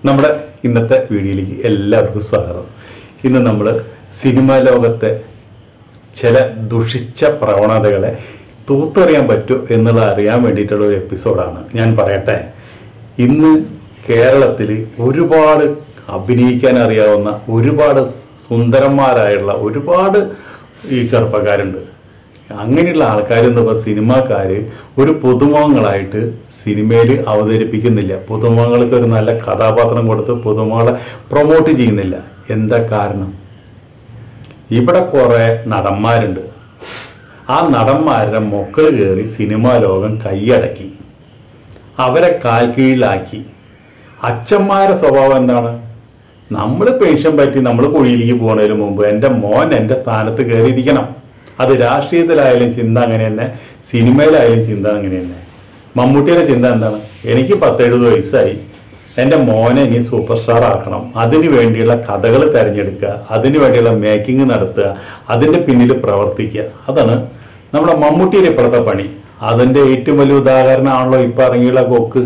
നമ്മുടെ ഇന്നത്തെ വീഡിയോയിലേക്ക് എല്ലാവർക്കും സ്വാഗതം ഇന്ന് നമ്മൾ സിനിമാ ലോകത്തെ ചില ദുഷിച്ച പ്രവണതകളെ തൂത്തെറിയാൻ പറ്റും എന്നുള്ളത് അറിയാൻ വേണ്ടിയിട്ടുള്ള ഒരു എപ്പിസോഡാണ് ഞാൻ പറയട്ടെ ഇന്ന് കേരളത്തിൽ ഒരുപാട് അഭിനയിക്കാൻ അറിയാവുന്ന ഒരുപാട് സുന്ദരന്മാരായുള്ള ഒരുപാട് ഈ ചെറുപ്പക്കാരുണ്ട് അങ്ങനെയുള്ള ആൾക്കാരെന്ന് പറയുമ്പോൾ സിനിമാക്കാർ ഒരു പുതുമുഖങ്ങളായിട്ട് സിനിമയിൽ അവതരിപ്പിക്കുന്നില്ല പുതുമുഖങ്ങൾക്ക് ഒരു നല്ല കഥാപാത്രം കൊടുത്ത് പുതുമുഖങ്ങളെ പ്രൊമോട്ട് ചെയ്യുന്നില്ല എന്താ കാരണം ഇവിടെ കുറേ നടന്മാരുണ്ട് ആ നടന്മാരുടെ മൊക്കൾ കയറി സിനിമാ ലോകം കൈയടക്കി അവരെ കാൽ കീഴിലാക്കി അച്ഛന്മാരുടെ സ്വഭാവം എന്താണ് നമ്മൾ പെൻഷൻ പറ്റി നമ്മൾ കുഴിയിലേക്ക് പോകുന്നതിന് മുമ്പ് എൻ്റെ മോൻ എൻ്റെ സ്ഥാനത്ത് കയറിയിരിക്കണം അത് രാഷ്ട്രീയത്തിലായാലും ചിന്ത അങ്ങനെ തന്നെ സിനിമയിലായാലും ചിന്ത അങ്ങനെ തന്നെ മമ്മൂട്ടിയുടെ ചിന്ത എന്താണ് എനിക്ക് പത്തെഴുപത് വയസ്സായി എൻ്റെ മോനെ ഇനി സൂപ്പർ സ്റ്റാർ ആക്കണം അതിനു വേണ്ടിയുള്ള കഥകൾ തിരഞ്ഞെടുക്കുക അതിനു വേണ്ടിയുള്ള മേക്കിംഗ് നടത്തുക അതിൻ്റെ പിന്നിൽ പ്രവർത്തിക്കുക അതാണ് നമ്മുടെ മമ്മൂട്ടിയുടെ ഇപ്പോഴത്തെ പണി അതിൻ്റെ ഏറ്റവും വലിയ ഉദാഹരണമാണല്ലോ ഇപ്പം ഇറങ്ങിയുള്ള കൊക്ക്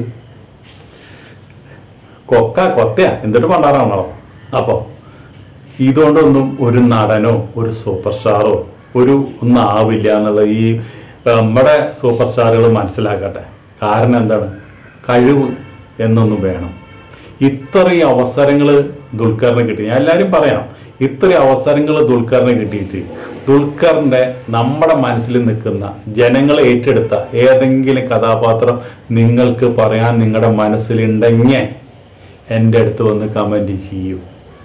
കൊക്ക കൊത്തയാ എന്നിട്ട് പണ്ടാറാണല്ലോ അപ്പോൾ ഇതുകൊണ്ടൊന്നും ഒരു നടനോ ഒരു സൂപ്പർ സ്റ്റാറോ ഒരു ഒന്നും ആവില്ല എന്നുള്ള ഈ നമ്മുടെ സൂപ്പർ സ്റ്റാറുകൾ മനസ്സിലാക്കട്ടെ കാരണം എന്താണ് കഴിവ് എന്നൊന്നും വേണം ഇത്രയും അവസരങ്ങൾ ദുൽഖറിന് കിട്ടി ഞാൻ എല്ലാവരും പറയാം ഇത്രയും അവസരങ്ങൾ ദുൽഖറിന് കിട്ടിയിട്ട് ദുൽഖറിൻ്റെ നമ്മുടെ മനസ്സിൽ നിൽക്കുന്ന ജനങ്ങൾ ഏറ്റെടുത്ത ഏതെങ്കിലും കഥാപാത്രം നിങ്ങൾക്ക് പറയാൻ നിങ്ങളുടെ മനസ്സിലുണ്ടെങ്കിൽ എൻ്റെ അടുത്ത് വന്ന് കമൻറ്റ് ചെയ്യൂ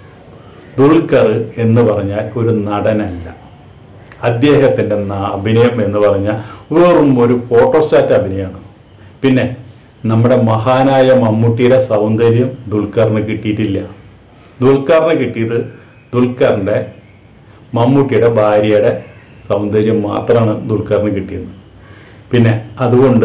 ദുൽഖർ എന്ന് പറഞ്ഞാൽ ഒരു നടനല്ല അദ്ദേഹത്തിൻ്റെ ന- അഭിനയം എന്ന് പറഞ്ഞാൽ വെറും ഒരു ഫോട്ടോസ്റ്റാറ്റ് അഭിനയമാണ് പിന്നെ നമ്മുടെ മഹാനായ മമ്മൂട്ടിയുടെ സൗന്ദര്യം ദുൽഖറിന് കിട്ടിയിട്ടില്ല ദുൽഖറിന് കിട്ടിയത് ദുൽഖറിൻ്റെ മമ്മൂട്ടിയുടെ ഭാര്യയുടെ സൗന്ദര്യം മാത്രമാണ് ദുൽഖറിന് കിട്ടിയത് പിന്നെ അതുകൊണ്ട്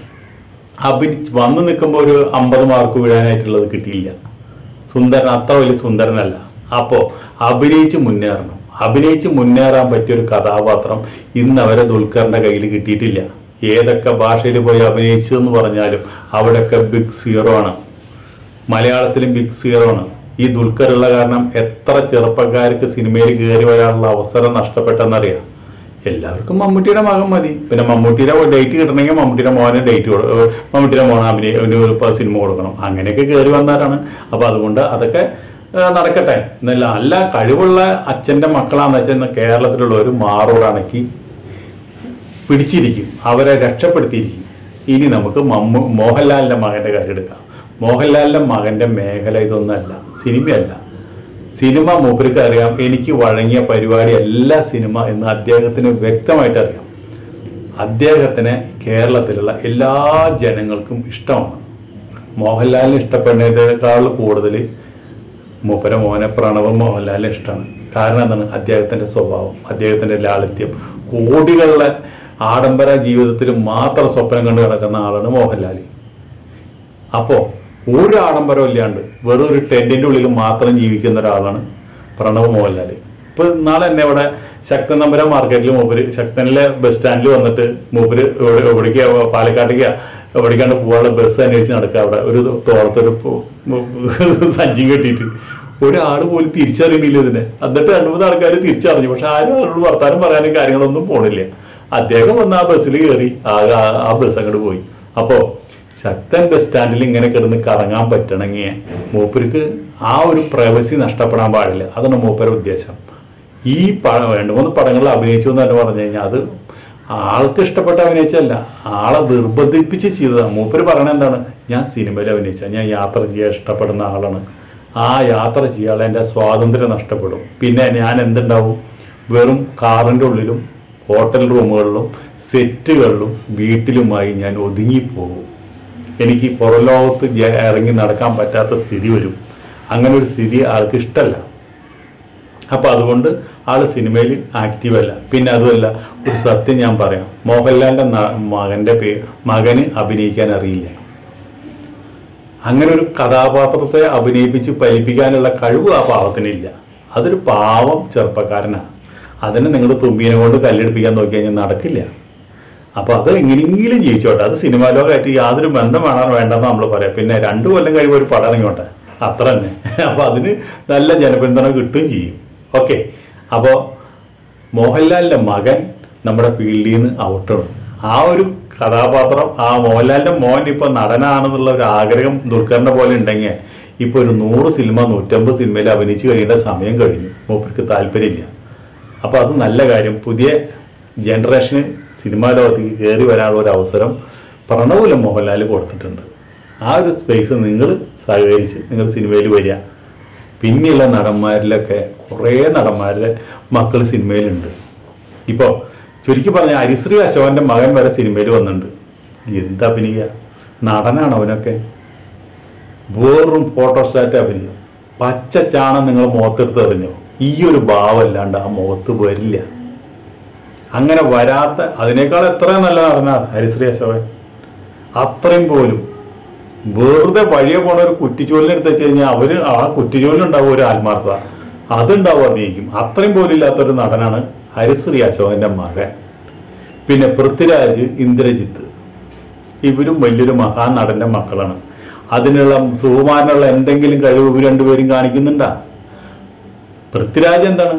അഭി വന്നു നിൽക്കുമ്പോൾ ഒരു അമ്പത് മാർക്ക് വീഴാനായിട്ടുള്ളത് കിട്ടിയില്ല സുന്ദരൻ അത്ര വലിയ സുന്ദരനല്ല അപ്പോൾ അഭിനയിച്ച് മുന്നേറണം അഭിനയിച്ച് മുന്നേറാൻ പറ്റിയ ഒരു കഥാപാത്രം ഇന്ന് അവരെ ദുൽഖറിന്റെ കയ്യിൽ കിട്ടിയിട്ടില്ല ഏതൊക്കെ ഭാഷയിൽ പോയി അഭിനയിച്ചു എന്ന് പറഞ്ഞാലും അവിടെയൊക്കെ ബിഗ് സീറോ ആണ് മലയാളത്തിലും ബിഗ് സീറോ ആണ് ഈ ദുൽഖർ ഉള്ള കാരണം എത്ര ചെറുപ്പക്കാർക്ക് സിനിമയിൽ കയറി വരാനുള്ള അവസരം നഷ്ടപ്പെട്ടെന്നറിയാം എല്ലാവർക്കും മമ്മൂട്ടിയുടെ മകൻ മതി പിന്നെ മമ്മൂട്ടിയുടെ ഡേറ്റ് കിട്ടണമെങ്കിൽ മമ്മൂട്ടിയുടെ മോനെ ഡേറ്റ് മമ്മൂട്ടിയുടെ മോനെ അഭിനയ ഒരു ഇപ്പൊ സിനിമ കൊടുക്കണം അങ്ങനെയൊക്കെ കയറി വന്നവരാണ് അപ്പൊ അതുകൊണ്ട് അതൊക്കെ ഏ, നടക്കട്ടെ എന്നല്ല അല്ല കഴിവുള്ള അച്ഛന്റെ മക്കളാന്ന് വെച്ചാൽ കേരളത്തിലുള്ള ഒരു മാറോടണക്കി പിടിച്ചിരിക്കും അവരെ രക്ഷപ്പെടുത്തിയിരിക്കും ഇനി നമുക്ക് മമ്മു മോഹൻലാലിന്റെ മകന്റെ കാര്യം എടുക്കാം മോഹൻലാലിന്റെ മകന്റെ മേഖല ഇതൊന്നല്ല സിനിമയല്ല സിനിമ മൂപ്പർക്ക് അറിയാം എനിക്ക് വഴങ്ങിയ പരിപാടി എല്ലാ സിനിമ എന്ന് അദ്ദേഹത്തിന് വ്യക്തമായിട്ട് അറിയാം അദ്ദേഹത്തിന് കേരളത്തിലുള്ള എല്ലാ ജനങ്ങൾക്കും ഇഷ്ടമാണ് മോഹൻലാലിന് ഇഷ്ടപ്പെടുന്നതിനേക്കാൾ കൂടുതൽ മൂപ്പര മോനെ പ്രണവ് മോഹൻലാലിന് ഇഷ്ടമാണ് കാരണം എന്താണ് അദ്ദേഹത്തിൻ്റെ സ്വഭാവം അദ്ദേഹത്തിൻ്റെ ലാളിത്യം കോടികളുടെ ആഡംബര ജീവിതത്തിൽ മാത്രം സ്വപ്നം കണ്ടു കിടക്കുന്ന ആളാണ് മോഹൻലാൽ അപ്പോൾ ഒരു ആഡംബരം ഇല്ലാണ്ട് വെറും ഒരു ടെൻറ്റിൻ്റെ ഉള്ളിൽ മാത്രം ജീവിക്കുന്ന ഒരാളാണ് പ്രണവ് മോഹൻലാൽ ഇപ്പോൾ നാളെ എന്നെ ഇവിടെ ശക്തൻ നമ്പര മാർക്കറ്റിൽ മൂപ്പര് ശക്തനിലെ ബസ് സ്റ്റാൻഡിൽ വന്നിട്ട് മൂപ്പര് എവിടെ- എവിടേക്കാ പാലക്കാട്ടേക്കാ എവിടേക്കാണ്ട് പോകാനുള്ള ബസ് അന്വേഷിച്ച് നടക്കുക അവിടെ ഒരു തോളത്തൊരു പോ- സഞ്ചി കെട്ടിയിട്ട് ഒരാൾ പോലും തിരിച്ചറിയണില്ല ഇതിനെ എന്നിട്ട് രണ്ടു മൂന്ന് ആൾക്കാർ തിരിച്ചറിഞ്ഞു പക്ഷെ ആരും അവരോട് വർത്താനം പറയാനും കാര്യങ്ങളൊന്നും പോണില്ല അദ്ദേഹം വന്ന് ആ ബസ്സിൽ കയറി ആകെ ആ- ആ ബസ് അങ്ങോട്ട് പോയി അപ്പോൾ ശക്തൻ ബസ് സ്റ്റാൻഡിൽ ഇങ്ങനെ കിടന്ന് കറങ്ങാൻ പറ്റണമെങ്കിൽ മൂപ്പർക്ക് ആ ഒരു പ്രൈവസി നഷ്ടപ്പെടാൻ പാടില്ല അതാണ് മൂപ്പരുടെ ഉദ്ദേശം ഈ പ രണ്ട് മൂന്ന് പടങ്ങളിൽ അഭിനയിച്ചു എന്ന് തന്നെ പറഞ്ഞു കഴിഞ്ഞാൽ അത് ആൾക്ക് ഇഷ്ടപ്പെട്ട അഭിനയിച്ചല്ല ആളെ നിർബന്ധിപ്പിച്ച് ചെയ്തതാണ് മൂപ്പര് പറയണത് എന്താണ് ഞാൻ സിനിമയിൽ അഭിനയിച്ച ഞാൻ യാത്ര ചെയ്യാൻ ഇഷ്ടപ്പെടുന്ന ആളാണ് ആ യാത്ര ചെയ്യാൻ എൻ്റെ സ്വാതന്ത്ര്യം നഷ്ടപ്പെടും പിന്നെ ഞാൻ എന്തുണ്ടാവും വെറും കാറിൻ്റെ ഉള്ളിലും ഹോട്ടൽ റൂമുകളിലും സെറ്റുകളിലും വീട്ടിലുമായി ഞാൻ ഒതുങ്ങിപ്പോകും എനിക്ക് പുറം ലോകത്ത് ജ- ഇറങ്ങി നടക്കാൻ പറ്റാത്ത സ്ഥിതി വരും അങ്ങനെ ഒരു സ്ഥിതി ആൾക്ക് ഇഷ്ടമല്ല അപ്പൊ അതുകൊണ്ട് ആള് സിനിമയിൽ ആക്റ്റീവ് അല്ല പിന്നെ അതുമല്ല ഒരു സത്യം ഞാൻ പറയാം മോഹൻലാലിന്റെ ന- മകന്റെ പേ മകന് അഭിനയിക്കാൻ അറിയില്ല അങ്ങനെ ഒരു കഥാപാത്രത്തെ അഭിനയിപ്പിച്ച് ഫലിപ്പിക്കാനുള്ള കഴിവ് ആ പാവത്തിനില്ല അതൊരു പാവം ചെറുപ്പക്കാരനാണ് അതിന് നിങ്ങൾ തുമ്പീനെ കൊണ്ട് കല്ലെടുപ്പിക്കാൻ നോക്കി കഴിഞ്ഞാൽ നടക്കില്ല അപ്പൊ അത് എങ്ങനെയെങ്കിലും ജീവിച്ചോട്ടെ അത് സിനിമാ ലോകമായിട്ട് യാതൊരു ബന്ധം വേണോ വേണ്ടെന്ന് നമ്മൾ പറയാം പിന്നെ രണ്ടു കൊല്ലം കഴിയുമ്പോൾ ഒരു പടം ഇറങ്ങിയോട്ടെ അത്ര തന്നെ അപ്പോൾ അതിന് നല്ല ജനപിന്തുണ കിട്ടുകയും ചെയ്യും ഓക്കെ അപ്പോൾ മോഹൻലാലിൻ്റെ മകൻ നമ്മുടെ ഫീൽഡിൽ നിന്ന് ഔട്ടാണ് ആ ഒരു കഥാപാത്രം ആ മോഹൻലാലിൻ്റെ മോൻ ഇപ്പോൾ നടനാണെന്നുള്ള ഒരു ആഗ്രഹം ദുൽഖറിൻ്റെ പോലെ ഉണ്ടെങ്കിൽ ഇപ്പോൾ ഒരു നൂറ് സിനിമ നൂറ്റമ്പത് സിനിമയിൽ അഭിനയിച്ച് കഴിയേണ്ട സമയം കഴിഞ്ഞു മൂപ്പർക്ക് താല്പര്യമില്ല അപ്പോൾ അത് നല്ല കാര്യം പുതിയ ജനറേഷന് സിനിമാ ലോകത്തേക്ക് കയറി വരാനുള്ള ഒരു അവസരം പ്രണവുല മോഹൻലാൽ കൊടുത്തിട്ടുണ്ട് ആ ഒരു സ്പേസ് നിങ്ങൾ സഹകരിച്ച് നിങ്ങൾ സിനിമയിൽ വരിക പിന്നെയുള്ള നടന്മാരിലൊക്കെ കുറേ നടന്മാരുടെ മക്കൾ സിനിമയിലുണ്ട് ഇപ്പോൾ ചുരുക്കി പറഞ്ഞ ഹരിശ്രീ അശോകൻ്റെ മകൻ വരെ സിനിമയിൽ വന്നിട്ടുണ്ട് എന്ത് അഭിനയ നടനാണ് അവനൊക്കെ വെറും ഫോട്ടോസ്റ്റാറ്റ് അഭിനയം പച്ച ചാണം നിങ്ങൾ മുഖത്തെടുത്ത് എറിഞ്ഞോ ഈ ഒരു ഭാവമല്ലാണ്ട് ആ മുഖത്ത് വരില്ല അങ്ങനെ വരാത്ത അതിനേക്കാൾ എത്ര നല്ല നടന ഹരിശ്രീ അശോകൻ അത്രയും പോലും വെറുതെ വഴിയെ പോണ ഒരു കുറ്റിച്ചോലിനെ എടുത്ത് വെച്ച് കഴിഞ്ഞാൽ അവര് ആ കുറ്റിച്ചോലിനുണ്ടാവും ഒരു ആത്മാർത്ഥത അതുണ്ടാവും അഭിനയിക്കും അത്രയും പോലും ഇല്ലാത്തൊരു നടനാണ് ഹരിശ്രീ അശോകന്റെ മകൻ പിന്നെ പൃഥ്വിരാജ് ഇന്ദ്രജിത്ത് ഇവരും വലിയൊരു മഹാനടന്റെ മക്കളാണ് അതിനുള്ള സുകുമാരനുള്ള എന്തെങ്കിലും കഴിവ് ഇവർ രണ്ടുപേരും കാണിക്കുന്നുണ്ടാ പൃഥ്വിരാജ് എന്താണ്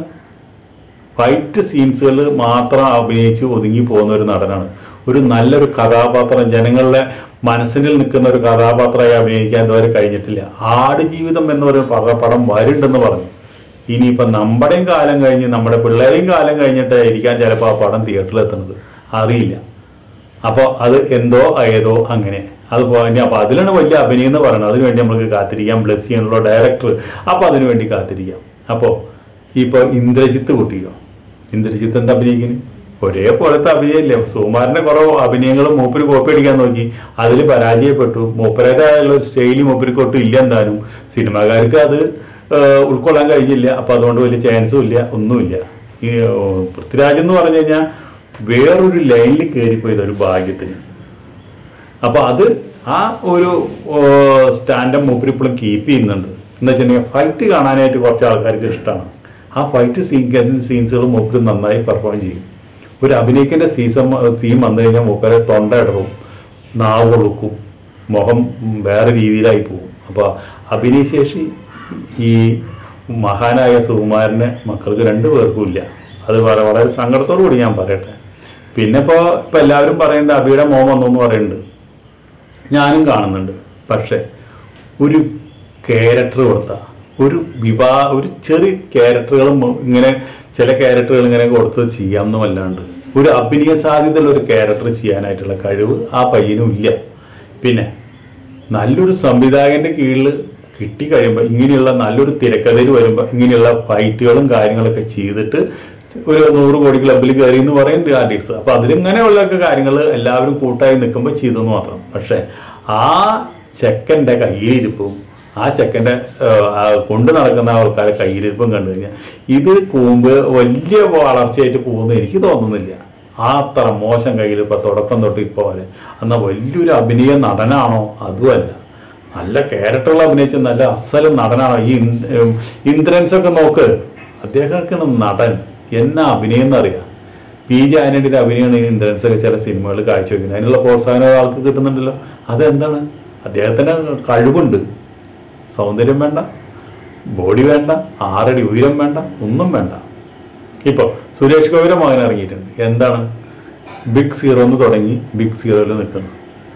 ഫൈറ്റ് സീൻസുകൾ മാത്രം അഭിനയിച്ച് ഒതുങ്ങി പോകുന്ന ഒരു നടനാണ് ഒരു നല്ലൊരു കഥാപാത്രം ജനങ്ങളുടെ മനസ്സിൽ നിൽക്കുന്ന ഒരു കഥാപാത്രമായി അഭിനയിക്കാൻ ഇതുവരെ കഴിഞ്ഞിട്ടില്ല ആടുജീവിതം എന്നൊരു പട- പടം വരുന്നുണ്ടെന്ന് പറഞ്ഞു ഇനിയിപ്പം നമ്മുടെയും കാലം കഴിഞ്ഞ് നമ്മുടെ പിള്ളേരെയും കാലം കഴിഞ്ഞിട്ടായിരിക്കാം ചിലപ്പോൾ ആ പടം തിയേറ്ററിൽ എത്തുന്നത് അറിയില്ല അപ്പോൾ അത് എന്തോ ഏതോ അങ്ങനെ അത് പോയി അപ്പോൾ അതിലാണ് വലിയ അഭിനയം എന്ന് പറയുന്നത് അതിനു വേണ്ടി നമുക്ക് കാത്തിരിക്കാം ബ്ലസ് ചെയ്യാനുള്ള ഡയറക്ടർ അപ്പോൾ അതിനു വേണ്ടി കാത്തിരിക്കാം അപ്പോൾ ഇപ്പോൾ ഇന്ദ്രജിത്ത് കുട്ടിയോ ഇന്ദ്രജിത്ത് എന്താ അഭിനയിക്കുന്നു ഒരേപോലത്തെ അഭിനയമില്ലേ സുകുമാരൻ്റെ കുറേ അഭിനയങ്ങളും മൂപ്പര് കോപ്പി അടിക്കാൻ നോക്കി അതിൽ പരാജയപ്പെട്ടു മൂപ്പരേതായുള്ള ഒരു സ്റ്റൈലി മൂപ്പർക്ക് ഒട്ടും ഇല്ല എന്താനും സിനിമാക്കാർക്ക് അത് ഏഹ്, ഉൾക്കൊള്ളാൻ കഴിഞ്ഞില്ല അപ്പോൾ അതുകൊണ്ട് വലിയ ചാൻസും ഇല്ല ഒന്നുമില്ല ഈ ഏഹ്, പൃഥ്വിരാജ് എന്ന് പറഞ്ഞു കഴിഞ്ഞാൽ വേറൊരു ലൈനിൽ കയറിപ്പോയത് ഒരു ഭാഗ്യത്തിന് അപ്പൊ അത് ആ ഒരു സ്റ്റാൻഡപ്പ് മൂപ്പര് ഇപ്പോഴും കീപ്പ് ചെയ്യുന്നുണ്ട് എന്ന് വെച്ചിട്ടുണ്ടെങ്കിൽ ഫൈറ്റ് കാണാനായിട്ട് കുറച്ച് ആൾക്കാർക്ക് ഇഷ്ടമാണ് ആ ഫൈറ്റ് സീൻ സീൻസുകൾ മൂപ്പര് നന്നായി പെർഫോം ചെയ്യും ഒരു അഭിനയിക്കേണ്ട സീസൺ സീൻ വന്നു കഴിഞ്ഞാൽ മൂപ്പരെ തൊണ്ട ഇടറും നാവ് കൊളുക്കും മുഖം വേറെ രീതിയിലായി പോകും അപ്പോൾ അഭിനയശേഷി ഈ മഹാനായ സുകുമാരനെ മക്കൾക്ക് രണ്ടു പേർക്കും ഇല്ല അത് വളരെ വളരെ സങ്കടത്തോടു കൂടി ഞാൻ പറയട്ടെ പിന്നെ ഇപ്പോൾ ഇപ്പം എല്ലാവരും പറയുന്നുണ്ട് അബിയുടെ മോൻ വന്നു എന്ന് പറയുന്നുണ്ട് ഞാനും കാണുന്നുണ്ട് പക്ഷേ ഒരു ക്യാരക്ടർ കൊടുത്ത ഒരു വിവാ ഒരു ചെറിയ ക്യാരക്ടറുകൾ ഇങ്ങനെ ചില ക്യാരക്ടറുകൾ ഇങ്ങനെ കൊടുത്ത് ചെയ്യാമെന്നുമല്ലാണ്ട് ഒരു അഭിനയ സാധ്യതയുള്ള ഒരു ക്യാരക്ടർ ചെയ്യാനായിട്ടുള്ള കഴിവ് ആ പയ്യനും ഇല്ല പിന്നെ നല്ലൊരു സംവിധായകന്റെ കീഴിൽ കിട്ടിക്കഴിയുമ്പോൾ ഇങ്ങനെയുള്ള നല്ലൊരു തിരക്കഥയിൽ വരുമ്പോൾ ഇങ്ങനെയുള്ള ഫൈറ്റുകളും കാര്യങ്ങളൊക്കെ ചെയ്തിട്ട് ഒരു നൂറ് കോടി ക്ലബിൽ കയറി എന്ന് പറയുന്നുണ്ട് ആർട്ടിസ്റ്റ് അപ്പോൾ അതിലിങ്ങനെയുള്ള കാര്യങ്ങൾ എല്ലാവരും കൂട്ടായി നിൽക്കുമ്പോൾ ചെയ്തെന്ന് മാത്രം പക്ഷേ ആ ചെക്കൻ്റെ കയ്യിലിരിപ്പും ആ ചെക്കൻ്റെ കൊണ്ട് നടക്കുന്ന ആൾക്കാരെ കയ്യിലിരിപ്പും കണ്ടു കഴിഞ്ഞാൽ ഇത് കൂമ്പ് വലിയ വളർച്ചയായിട്ട് പോകുമെന്ന് എനിക്ക് തോന്നുന്നില്ല ആ അത്ര മോശം കയ്യിലിപ്പോൾ തുടക്കം തൊട്ട് ഇപ്പോൾ വരെ എന്നാൽ വലിയൊരു അഭിനയ നടനാണോ അതുമല്ല നല്ല ക്യാരക്ടറുകൾ അഭിനയിച്ച നല്ല അസല് നടനാണോ ഈ ഇന്ദ്- ഉം, ഇന്ദ്രൻസ് ഒക്കെ നോക്ക് അദ്ദേഹമൊക്കെയാണ് നടൻ എന്നാ അഭിനയം എന്നറിയാം പി ജെ ആന്റണിയുടെ അഭിനയമാണ് ഈ ഇന്ദ്രൻസ് ഒക്കെ ചില സിനിമകൾ കാഴ്ചവെക്കുന്നത് അതിനുള്ള പ്രോത്സാഹനം ആൾക്ക് കിട്ടുന്നുണ്ടല്ലോ അതെന്താണ് അദ്ദേഹത്തിന് കഴിവുണ്ട് സൗന്ദര്യം വേണ്ട ബോഡി വേണ്ട ആറടി ഉയരം വേണ്ട ഒന്നും വേണ്ട ഇപ്പോൾ സുരേഷ് ഗോപിയുടെ മകൻ ഇറങ്ങിയിട്ടുണ്ട് എന്താണ് ബിഗ് സീറോ എന്ന് തുടങ്ങി ബിഗ് സീറോയിൽ നിൽക്കുന്നു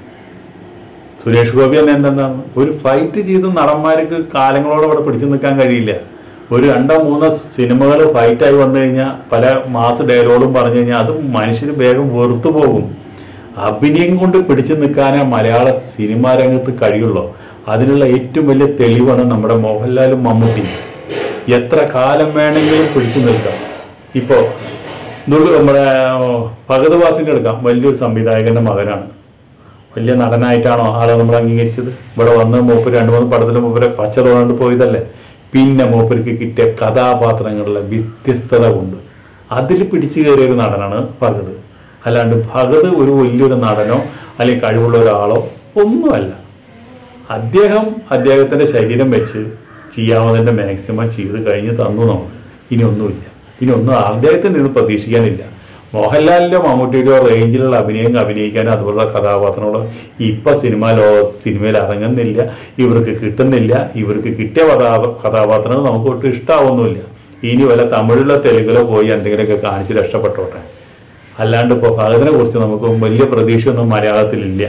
സുരേഷ് ഗോപി തന്നെ എന്താണ് ഒരു ഫൈറ്റ് ചെയ്ത് നടന്മാർക്ക് കാലങ്ങളോടെ അവിടെ പിടിച്ചു നിൽക്കാൻ കഴിയില്ല ഒരു രണ്ടോ മൂന്നോ സിനിമകൾ ഫൈറ്റായി വന്നു കഴിഞ്ഞാൽ പല മാസ് ഡയലോഗും പറഞ്ഞു കഴിഞ്ഞാൽ അത് മനുഷ്യർ വേഗം വെറുത്തു പോകും അഭിനയം കൊണ്ട് പിടിച്ചു നിൽക്കാനേ മലയാള സിനിമാ രംഗത്ത് കഴിയുള്ളൂ അതിനുള്ള ഏറ്റവും വലിയ തെളിവാണ് നമ്മുടെ മോഹൻലാലും മമ്മൂട്ടിയും എത്ര കാലം വേണമെങ്കിലും പിടിച്ചു നിൽക്കാം ഇപ്പോൾ നമ്മുടെ ഭഗത് വാസിന്റെ എടുക്കാം വലിയൊരു സംവിധായകന്റെ മകനാണ് വലിയ നടനായിട്ടാണോ ആളെ നമ്മൾ അംഗീകരിച്ചത് ഇവിടെ വന്ന് മൂപ്പര് രണ്ട് മൂന്ന് പടത്തിൽ മൂപ്പര് പച്ച തോന്നുകൊണ്ട് പോയതല്ലേ പിന്നെ മൂപ്പർക്ക് കിട്ടിയ കഥാപാത്രങ്ങളിലെ വ്യത്യസ്തത കൊണ്ട് അതിൽ പിടിച്ചു കയറിയ ഒരു നടനാണ് ഭഗത് അല്ലാണ്ട് ഭഗത് ഒരു വലിയൊരു നടനോ അല്ലെങ്കിൽ കഴിവുള്ള ഒരാളോ ഒന്നുമല്ല അദ്ദേഹം അദ്ദേഹത്തിന്റെ ശരീരം വെച്ച് ചെയ്യാവുന്നതിന്റെ മാക്സിമം ചെയ്ത് കഴിഞ്ഞ് തന്നു നമുക്ക് ഇനി ഒന്നുമില്ല ഇനി ഒന്നും അദ്ദേഹത്തിന് ഇത് പ്രതീക്ഷിക്കാനില്ല മോഹൻലാലിന്റെ മമ്മൂട്ടിയുടെയോ റേഞ്ചിലുള്ള അഭിനയം അഭിനയിക്കാനും അതുപോലുള്ള കഥാപാത്രങ്ങളോ ഇപ്പൊ സിനിമ ലോക സിനിമയിൽ ഇറങ്ങുന്നില്ല ഇവർക്ക് കിട്ടുന്നില്ല ഇവർക്ക് കിട്ടിയ കഥാ കഥാപാത്രങ്ങൾ നമുക്ക് ഒട്ടും ഇഷ്ടാവുന്നില്ല ഇനി വല്ല തമിഴിലോ തെലുങ്കിലോ പോയി എന്തെങ്കിലുമൊക്കെ കാണിച്ച് രക്ഷപ്പെട്ടോട്ടെ അല്ലാണ്ട് ഇപ്പോൾ അതിനെ കുറിച്ച് നമുക്ക് വലിയ പ്രതീക്ഷയൊന്നും മലയാളത്തിലില്ല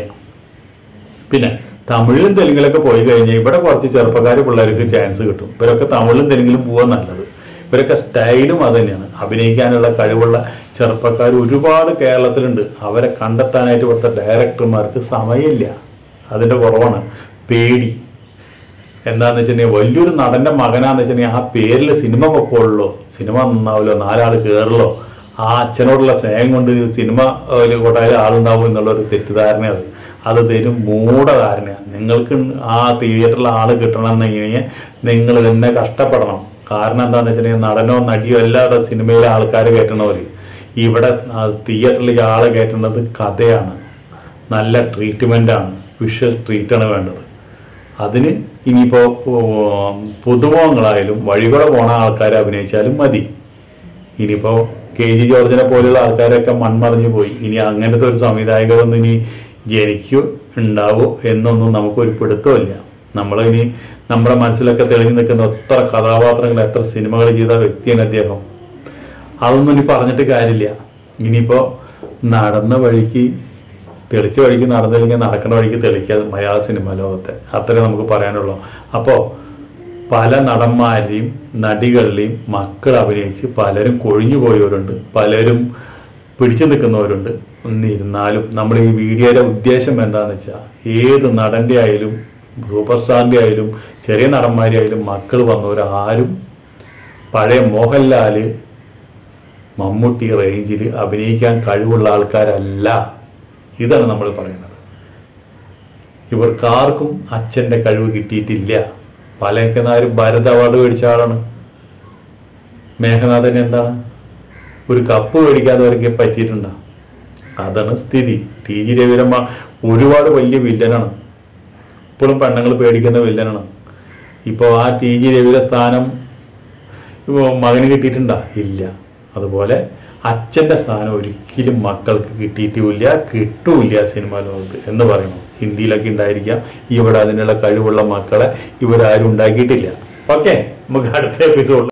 പിന്നെ തമിഴിലും തെലുങ്കിലൊക്കെ പോയി കഴിഞ്ഞാൽ ഇവിടെ കുറച്ച് ചെറുപ്പക്കാർ പിള്ളേർക്ക് ചാൻസ് കിട്ടും ഇവരൊക്കെ തമിഴിലും തെലുങ്കിലും പോകാൻ നല്ലത് ഇവരൊക്കെ സ്റ്റൈലും അത് തന്നെയാണ് അഭിനയിക്കാനുള്ള കഴിവുള്ള ചെറുപ്പക്കാർ ഒരുപാട് കേരളത്തിലുണ്ട് അവരെ കണ്ടെത്താനായിട്ട് ഇവിടുത്തെ ഡയറക്ടർമാർക്ക് സമയമില്ല അതിൻ്റെ കുറവാണ് പേടി എന്താന്ന് വെച്ചിട്ടുണ്ടെങ്കിൽ വലിയൊരു നടന്റെ മകനാന്ന് വെച്ചിട്ടുണ്ടെങ്കിൽ ആ പേരിൽ സിനിമ പൊക്കോളൂ സിനിമ നന്നാവുമല്ലോ നാലാൾ കയറുള്ളോ ആ അച്ഛനോടുള്ള സ്നേഹം കൊണ്ട് സിനിമ കൊട്ടായാലും ആളുണ്ടാവും എന്നുള്ള ഒരു തെറ്റിദ്ധാരണ അത് അത് തരും മൂഢധാരണയാണ് നിങ്ങൾക്ക് ആ തിയേറ്ററിൽ ആൾ കിട്ടണമെന്നെങ്കിൽ നിങ്ങൾ തന്നെ കഷ്ടപ്പെടണം കാരണം എന്താണെന്ന് വെച്ചിട്ടുണ്ടെങ്കിൽ നടനോ നടിയോ എല്ലാവരുടെ സിനിമയിലെ ആൾക്കാർ കയറ്റണവർ ഇവിടെ ആ തിയേറ്ററിലേക്ക് ആളെ കയറ്റുന്നത് കഥയാണ് നല്ല ട്രീറ്റ്മെൻ്റാണ് വിഷ്വൽ ട്രീറ്റാണ് വേണ്ടത് അതിന് ഇനിയിപ്പോൾ പുതുമുഖങ്ങളായാലും വഴികൂടെ പോണ ആൾക്കാരെ അഭിനയിച്ചാലും മതി ഇനിയിപ്പോൾ കെ ജി ജോർജിനെ പോലെയുള്ള ആൾക്കാരൊക്കെ മൺമറിഞ്ഞു പോയി ഇനി അങ്ങനത്തെ ഒരു സംവിധായകരൊന്നും ഇനി ജനിക്കോ ഉണ്ടാവോ എന്നൊന്നും നമുക്കൊരു പിടുത്തമില്ല നമ്മൾ ഇനി നമ്മുടെ മനസ്സിലൊക്കെ തെളിഞ്ഞു നിൽക്കുന്ന എത്ര കഥാപാത്രങ്ങൾ എത്ര സിനിമകൾ ചെയ്ത വ്യക്തിയാണ് അദ്ദേഹം അതൊന്നും ഇനി പറഞ്ഞിട്ട് കാര്യമില്ല ഇനിയിപ്പോൾ നടന്ന വഴിക്ക് തെളിച്ച വഴിക്ക് നടന്നില്ലെങ്കിൽ നടക്കുന്ന വഴിക്ക് തെളിക്കുക മലയാള സിനിമ ലോകത്തെ അത്രേ നമുക്ക് പറയാനുള്ളൂ അപ്പോൾ പല നടന്മാരെയും നടികളുടെയും മക്കൾ അഭിനയിച്ച് പലരും കൊഴിഞ്ഞു പോയവരുണ്ട് പലരും പിടിച്ചു നിൽക്കുന്നവരുണ്ട് എന്നിരുന്നാലും നമ്മൾ ഈ വീഡിയോയുടെ ഉദ്ദേശം എന്താണെന്ന് വെച്ചാൽ ഏത് നടൻ്റെ ആയാലും സൂപ്പർ സ്റ്റാറിൻ്റെ ആയാലും ചെറിയ നടന്മാരെ ആയാലും മക്കൾ വന്നവരാരും പഴയ മോഹൻലാൽ മമ്മൂട്ടി റേഞ്ചിൽ അഭിനയിക്കാൻ കഴിവുള്ള ആൾക്കാരല്ല ഇതാണ് നമ്മൾ പറയുന്നത് ഇവർക്കാർക്കും അച്ഛൻ്റെ കഴിവ് കിട്ടിയിട്ടില്ല പലക്കനാരും ഭാരത് അവാർഡ് മേടിച്ച ആളാണ് മേഘനാഥൻ എന്താണ് ഒരു കപ്പ് മേടിക്കാതെ അവർക്ക് പറ്റിയിട്ടുണ്ടോ അതാണ് സ്ഥിതി ടി ജി രവിരമ്മ ഒരുപാട് വലിയ വില്ലനാണ് ഇപ്പോഴും പെണ്ണുങ്ങൾ പേടിക്കുന്ന വില്ലനാണ് ഇപ്പോൾ ആ ടി ജി രവിയുടെ സ്ഥാനം ഇപ്പൊ മകന് കിട്ടിയിട്ടുണ്ടോ ഇല്ല അതുപോലെ അച്ഛൻ്റെ സ്ഥാനം ഒരിക്കലും മക്കൾക്ക് കിട്ടിയിട്ടുമില്ല കിട്ടൂല സിനിമാ ലോകത്ത് എന്ന് പറയുന്നു ഹിന്ദിയിലൊക്കെ ഉണ്ടായിരിക്കാം ഇവിടെ അതിനുള്ള കഴിവുള്ള മക്കളെ ഇവരാരും ഉണ്ടാക്കിയിട്ടില്ല ഓക്കെ നമുക്ക് അടുത്ത എപ്പിസോഡ്